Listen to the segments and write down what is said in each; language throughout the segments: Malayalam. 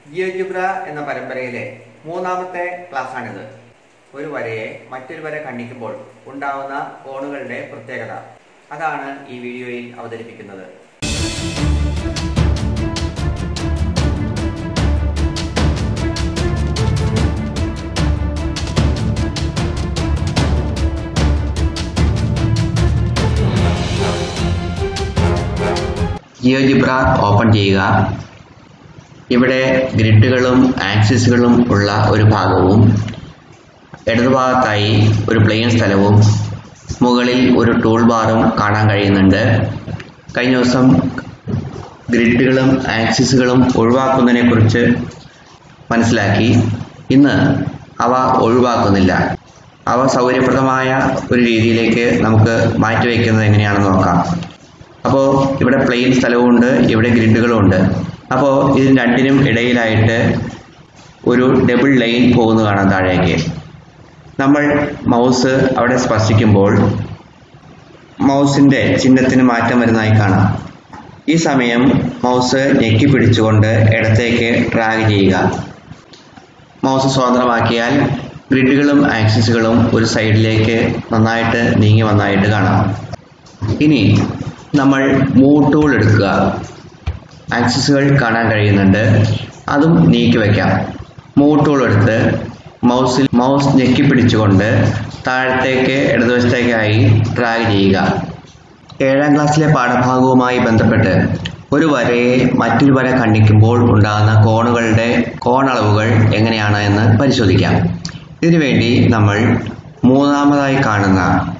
ജിയോജിബ്ര എന്ന പരമ്പരയിലെ മൂന്നാമത്തെ ക്ലാസ്സാണിത് ഒരു വരയെ മറ്റൊരു വര ഖണ്ഡിക്കുമ്പോൾ ഉണ്ടാവുന്ന കോണുകളുടെ പ്രത്യേകത അതാണ് ഈ വീഡിയോയിൽ അവതരിപ്പിക്കുന്നത് ജിയോജിബ്ര ഓപ്പൺ ചെയ്യുക ഇവിടെ ഗ്രിഡുകളും ആക്സിസുകളും ഉള്ള ഒരു ഭാഗവും ഇടതുഭാഗത്തായി ഒരു പ്ലെയിൻ സ്ഥലവും മുകളിൽ ഒരു ടൂൾ ബാറും കാണാൻ കഴിയുന്നുണ്ട് കഴിഞ്ഞ ദിവസം ഗ്രിഡുകളും ആക്സിസുകളും ഒഴിവാക്കുന്നതിനെ കുറിച്ച് മനസ്സിലാക്കി ഇന്ന് അവ ഒഴിവാക്കുന്നില്ല അവ സൗകര്യപ്രദമായ ഒരു രീതിയിലേക്ക് നമുക്ക് മാറ്റിവെക്കുന്നത് എങ്ങനെയാണെന്ന് നോക്കാം അപ്പോൾ ഇവിടെ പ്ലെയിൻ സ്ഥലവുമുണ്ട് ഇവിടെ ഗ്രിഡുകളും ഉണ്ട് അപ്പോൾ ഇതിന് രണ്ടിനും ഇടയിലായിട്ട് ഒരു ഡബിൾ ലൈൻ പോകുന്നു കാണാം താഴേക്ക് നമ്മൾ മൗസ് അവിടെ സ്പർശിക്കുമ്പോൾ മൗസിൻ്റെ ചിഹ്നത്തിന് മാറ്റം വരുന്നതായി കാണാം ഈ സമയം മൗസ് ഞെക്കി പിടിച്ചുകൊണ്ട് ഇടത്തേക്ക് ഡ്രാഗ് ചെയ്യുക മൗസ് സ്വതന്ത്രമാക്കിയാൽ ഗ്രിഡുകളും ആക്സിസുകളും ഒരു സൈഡിലേക്ക് നന്നായിട്ട് നീങ്ങി വന്നതായിട്ട് കാണാം ഇനി നമ്മൾ മൂവ് ടൂൾ എടുക്കുക ആക്സിസുകൾ കാണാൻ കഴിയുന്നുണ്ട് അതും നീക്കി വയ്ക്കാം മൂവ് ടൂൾ എടുത്ത് മൗസിൽ മൗസ് ഞെക്കി പിടിച്ചുകൊണ്ട് താഴത്തേക്ക് ഇടതുവശത്തേക്കായി ഡ്രാഗ് ചെയ്യുക ഏഴാം ക്ലാസ്സിലെ പാഠഭാഗവുമായി ബന്ധപ്പെട്ട് ഒരു വരയെ മറ്റൊരു വര ഖണ്ഡിക്കുമ്പോൾ ഉണ്ടാകുന്ന കോണുകളുടെ കോണളവുകൾ എങ്ങനെയാണ് എന്ന് പരിശോധിക്കാം ഇതിനുവേണ്ടി നമ്മൾ മൂന്നാമതായി കാണുന്ന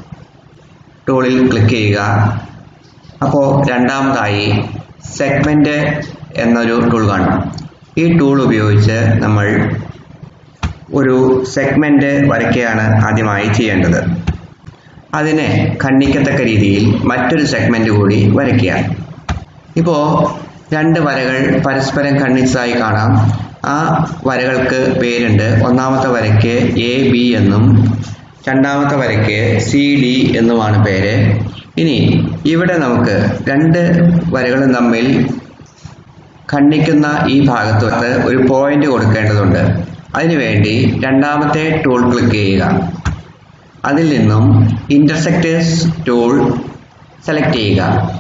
ടൂളിൽ ക്ലിക്ക് ചെയ്യുക അപ്പോൾ രണ്ടാമതായി സെഗ്മെന്റ് എന്നൊരു ടൂൾ കാണും ഈ ടൂൾ ഉപയോഗിച്ച് നമ്മൾ ഒരു സെഗ്മെന്റ് വരയ്ക്കുകയാണ് ആദ്യമായി ചെയ്യേണ്ടത് അതിനെ ഖണ്ഡിക്കത്തക്ക രീതിയിൽ മറ്റൊരു സെഗ്മെന്റ് കൂടി വരയ്ക്കുക ഇപ്പോൾ രണ്ട് വരകൾ പരസ്പരം ഖണ്ഡിച്ചതായി കാണാം ആ വരകൾക്ക് പേരുണ്ട് ഒന്നാമത്തെ വരയ്ക്ക് എ ബി എന്നും രണ്ടാമത്തെ വരയ്ക്ക് സി ഡി എന്നുമാണ് പേര് ഇനി ഇവിടെ നമുക്ക് രണ്ട് വരകളും തമ്മിൽ ഖണ്ഡിക്കുന്ന ഈ ഭാഗത്തോട്ട് ഒരു പോയിന്റ് കൊടുക്കേണ്ടതുണ്ട് അതിനുവേണ്ടി രണ്ടാമത്തെ ടൂൾ ക്ലിക്ക് ചെയ്യുക അതിൽ നിന്നും ഇന്റർസെക്റ്റേഴ്സ് ടൂൾ സെലക്ട് ചെയ്യുക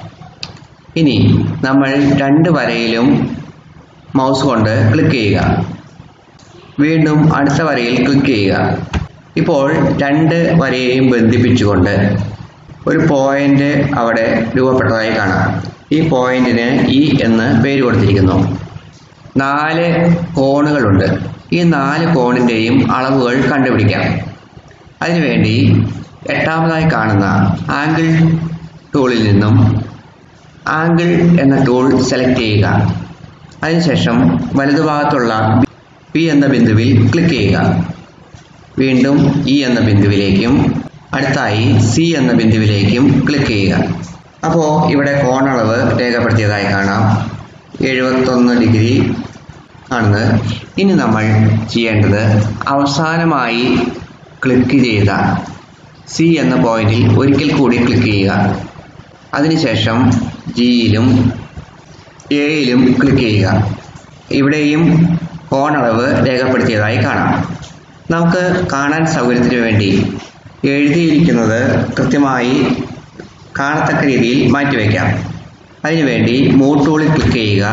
ഇനി നമ്മൾ രണ്ട് വരയിലും മൗസ് കൊണ്ട് ക്ലിക്ക് ചെയ്യുക വീണ്ടും അടുത്ത വരയിൽ ക്ലിക്ക് ചെയ്യുക ഇപ്പോൾ രണ്ട് വരയെയും ബന്ധിപ്പിച്ചുകൊണ്ട് ഒരു പോയിന്റ് അവിടെ രൂപപ്പെട്ടതായി കാണാം ഈ പോയിന്റിന് ഇ എന്ന് പേര് കൊടുത്തിരിക്കുന്നു നാല് കോണുകളുണ്ട് ഈ നാല് കോണിൻ്റെയും അളവുകൾ കണ്ടുപിടിക്കാം അതിനുവേണ്ടി എട്ടാമതായി കാണുന്ന ആംഗിൾ ടൂളിൽ നിന്നും ആംഗിൾ എന്ന ടൂൾ സെലക്ട് ചെയ്യുക അതിനുശേഷം വലതുഭാഗത്തുള്ള പി എന്ന ബിന്ദുവിൽ ക്ലിക്ക് ചെയ്യുക വീണ്ടും ഇ എന്ന ബിന്ദുവിലേക്കും അടുത്തായി സി എന്ന ബിന്ദുവിലേക്കും ക്ലിക്ക് ചെയ്യുക അപ്പോൾ ഇവിടെ കോണളവ് രേഖപ്പെടുത്തിയതായി കാണാം എഴുപത്തൊന്ന് ഡിഗ്രി ആണെന്ന് ഇനി നമ്മൾ ചെയ്യേണ്ടത് അവസാനമായി ക്ലിക്ക് ചെയ്ത സി എന്ന പോയിന്റിൽ ഒരിക്കൽ കൂടി ക്ലിക്ക് ചെയ്യുക അതിനുശേഷം ജിയിലും എയിലും ക്ലിക്ക് ചെയ്യുക ഇവിടെയും കോണളവ് രേഖപ്പെടുത്തിയതായി കാണാം നമുക്ക് കാണാൻ സൗകര്യത്തിന് വേണ്ടി എഴുതിയിരിക്കുന്നത് കൃത്യമായി കാണത്തക്ക രീതിയിൽ മാറ്റിവെക്കാം അതിനുവേണ്ടി മൂവ് ടൂളിൽ ക്ലിക്ക് ചെയ്യുക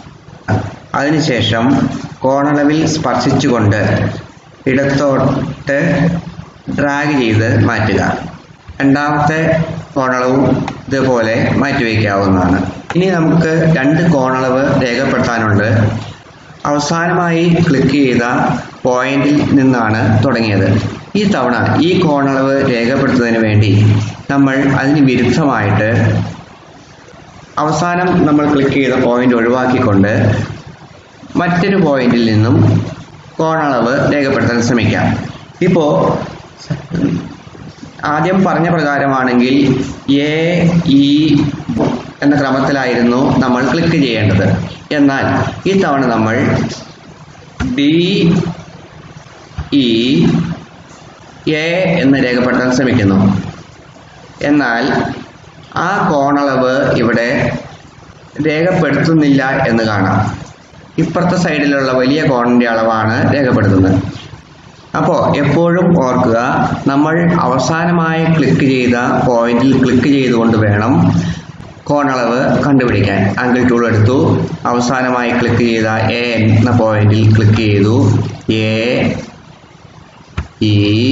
അതിനുശേഷം കോണളവിൽ സ്പർശിച്ചുകൊണ്ട് ഇടത്തോട്ട് ഡ്രാഗ് ചെയ്ത് മാറ്റുക രണ്ടാമത്തെ കോണളവും ഇതുപോലെ മാറ്റിവെക്കാവുന്നതാണ് ഇനി നമുക്ക് രണ്ട് കോണളവ് രേഖപ്പെടുത്താനുണ്ട് അവസാനമായി ക്ലിക്ക് ചെയ്ത പോയിന്റിൽ നിന്നാണ് തുടങ്ങിയത് ഈ തവണ ഈ കോണളവ് രേഖപ്പെടുത്തുന്നതിന് വേണ്ടി നമ്മൾ അതിന് വിരുദ്ധമായിട്ട് അവസാനം നമ്മൾ ക്ലിക്ക് ചെയ്ത പോയിന്റ് ഒഴിവാക്കിക്കൊണ്ട് മറ്റൊരു പോയിന്റിൽ നിന്നും കോണളവ് രേഖപ്പെടുത്താൻ ശ്രമിക്കാം ഇപ്പോൾ ആദ്യം പറഞ്ഞ പ്രകാരമാണെങ്കിൽ എ ഇ എന്ന ക്രമത്തിലായിരുന്നു നമ്മൾ ക്ലിക്ക് ചെയ്യേണ്ടത് എന്നാൽ ഈ തവണ നമ്മൾ ഡി ഇ എ എന്ന് രേഖപ്പെടുത്താൻ ശ്രമിക്കുന്നു എന്നാൽ ആ കോണളവ് ഇവിടെ രേഖപ്പെടുത്തുന്നില്ല എന്ന് കാണാം ഇപ്പുറത്തെ സൈഡിലുള്ള വലിയ കോണിന്റെ അളവാണ് രേഖപ്പെടുത്തുന്നത് അപ്പോൾ എപ്പോഴും ഓർക്കുക നമ്മൾ അവസാനമായി ക്ലിക്ക് ചെയ്ത പോയിന്റിൽ ക്ലിക്ക് ചെയ്തുകൊണ്ട് വേണം കോണളവ് കണ്ടുപിടിക്കാൻ ആംഗിൾ ടൂൾ എടുത്തു അവസാനമായി ക്ലിക്ക് ചെയ്ത എ എന്ന പോയിന്റിൽ ക്ലിക്ക് ചെയ്തു എ ഇ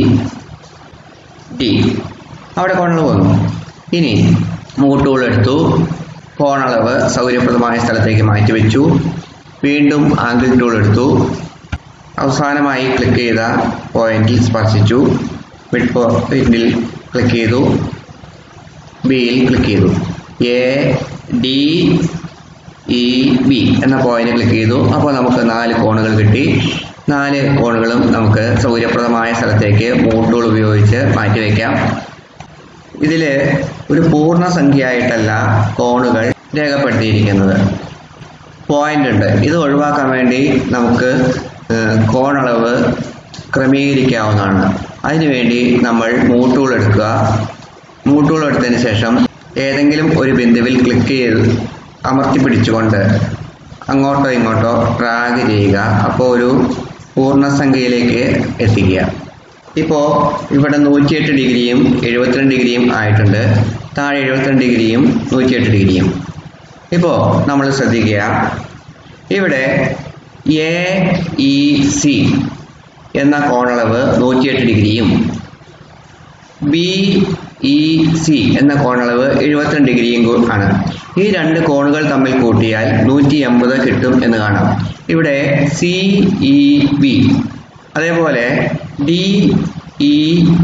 ഡി അവിടെ കോണളവ് വന്നു ഇനി മൂവ് ടൂൾ എടുത്തു കോണളവ് സൗകര്യപ്രദമായ സ്ഥലത്തേക്ക് മാറ്റിവെച്ചു വീണ്ടും ആംഗിൾ ടൂൾ എടുത്തു അവസാനമായി ക്ലിക്ക് ചെയ്ത പോയിന്റിൽ സ്പർശിച്ചു മിഡ് പോയിന്റിൽ ക്ലിക്ക് ചെയ്തു ബിയിൽ ക്ലിക്ക് ചെയ്തു എ ഡി ഇ ബി എന്ന പോയിന്റ് ക്ലിക്ക് ചെയ്തു അപ്പോൾ നമുക്ക് നാല് കോണുകൾ കിട്ടി നാല് കോണുകളും നമുക്ക് സൗകര്യപ്രദമായ സ്ഥലത്തേക്ക് മൂട്ടൂൾ ഉപയോഗിച്ച് മാറ്റിവെക്കാം ഇതിൽ ഒരു പൂർണ്ണസംഖ്യയായിട്ടല്ല കോണുകൾ രേഖപ്പെടുത്തിയിരിക്കുന്നത് പോയിന്റ് ഉണ്ട് ഇത് ഒഴിവാക്കാൻ വേണ്ടി നമുക്ക് ഏഹ്, കോണളവ് ക്രമീകരിക്കാവുന്നതാണ് അതിനുവേണ്ടി നമ്മൾ മൂട്ടൂൾ എടുക്കുക മൂട്ടൂൾ എടുത്തതിന് ശേഷം ഏതെങ്കിലും ഒരു ബിന്ദുവിൽ ക്ലിക്ക് ചെയ്ത് അമർത്തി പിടിച്ചുകൊണ്ട് അങ്ങോട്ടോ ഇങ്ങോട്ടോ ഡ്രാഗ് ചെയ്യുക അപ്പോൾ ഒരു പൂർണ്ണസംഖ്യയിലേക്ക് എത്തിക്കുക ഇപ്പോൾ ഇവിടെ നൂറ്റിയെട്ട് ഡിഗ്രിയും എഴുപത്തിരണ്ട് ഡിഗ്രിയും ആയിട്ടുണ്ട് താഴെ എഴുപത്തിരണ്ട് ഡിഗ്രിയും നൂറ്റിയെട്ട് ഡിഗ്രിയും ഇപ്പോൾ നമ്മൾ ശ്രദ്ധിക്കുക ഇവിടെ എ ഇ സി എന്ന കോണളവ് നൂറ്റിയെട്ട് ഡിഗ്രിയും ബി ഇ സി എന്ന കോണളവ് എഴുപത്തിരണ്ട് ഡിഗ്രിയും കൂ- ആണ് ഈ രണ്ട് കോണുകൾ തമ്മിൽ കൂട്ടിയാൽ നൂറ്റി എൺപത് കിട്ടും എന്ന് കാണാം ഇവിടെ സി ഇ ബി അതേപോലെ ഡി ഇ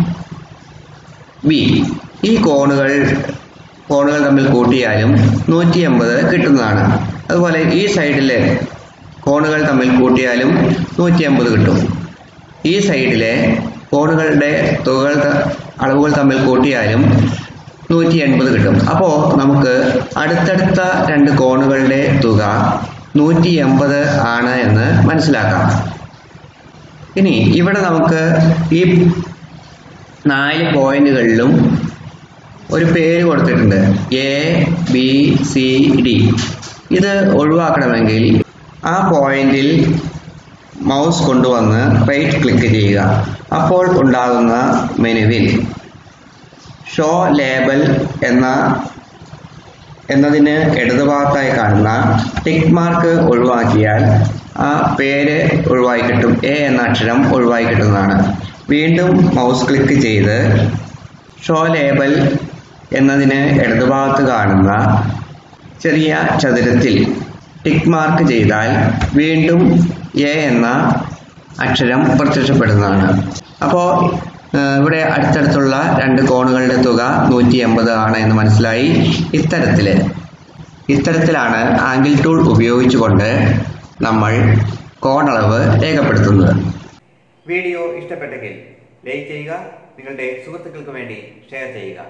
ബി ഈ കോണുകൾ കോണുകൾ തമ്മിൽ കൂട്ടിയാലും നൂറ്റി എൺപത് കിട്ടുന്നതാണ് അതുപോലെ ഈ സൈഡിലെ കോണുകൾ തമ്മിൽ കൂട്ടിയാലും നൂറ്റി എൺപത് കിട്ടും ഈ സൈഡിലെ കോണുകളുടെ തുകകൾ ത- അളവുകൾ തമ്മിൽ കൂട്ടിയാലും നൂറ്റി എൺപത് കിട്ടും അപ്പോൾ നമുക്ക് അടുത്തടുത്ത രണ്ട് കോണുകളുടെ തുക നൂറ്റി എൺപത് ആണ് എന്ന് മനസ്സിലാക്കാം ഇനി ഇവിടെ നമുക്ക് ഈ നാല് പോയിന്റുകളിലും ഒരു പേര് കൊടുത്തിട്ടുണ്ട് എ ബി സി ഡി ഇത് ഒഴിവാക്കണമെങ്കിൽ ആ പോയിന്റിൽ മൗസ് കൊണ്ടുവന്ന് റൈറ്റ് ക്ലിക്ക് ചെയ്യുക അപ്പോൾ ഉണ്ടാകുന്ന മെനുവിൽ ഷോ ലേബൽ എന്ന എന്നതിന് ഇടതുഭാഗത്തായി കാണുന്ന ടിക്ക് മാർക്ക് ഒഴിവാക്കിയാൽ ആ പേര് ഒഴിവായി കിട്ടും എ എന്ന അക്ഷരം ഒഴിവായി കിട്ടുന്നതാണ് വീണ്ടും മൗസ് ക്ലിക്ക് ചെയ്ത് ഷോ ലേബൽ എന്നതിന് ഇടതുഭാഗത്ത് കാണുന്ന ചെറിയ ചതുരത്തിൽ ടിക്ക് മാർക്ക് ചെയ്താൽ വീണ്ടും എ എന്ന അക്ഷരം പ്രത്യക്ഷപ്പെടുന്നതാണ് അപ്പോൾ ഇവിടെ അടുത്തടുത്തുള്ള രണ്ട് കോണുകളുടെ തുക നൂറ്റി എൺപത് ആണ് എന്ന് മനസ്സിലായി ഇത്തരത്തിൽ ഇത്തരത്തിലാണ് ആംഗിൾ ടൂൾ ഉപയോഗിച്ചുകൊണ്ട് നമ്മൾ കോണളവ് രേഖപ്പെടുത്തുന്നത് വീഡിയോ ഇഷ്ടപ്പെട്ടെങ്കിൽ ലൈക്ക് ചെയ്യുക നിങ്ങളുടെ സുഹൃത്തുക്കൾക്ക് വേണ്ടി ഷെയർ ചെയ്യുക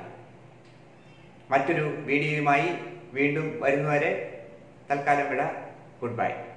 മറ്റൊരു വീഡിയോയുമായി വീണ്ടും വരുന്നവരെ തൽക്കാലം വിട ഗുഡ് ബൈ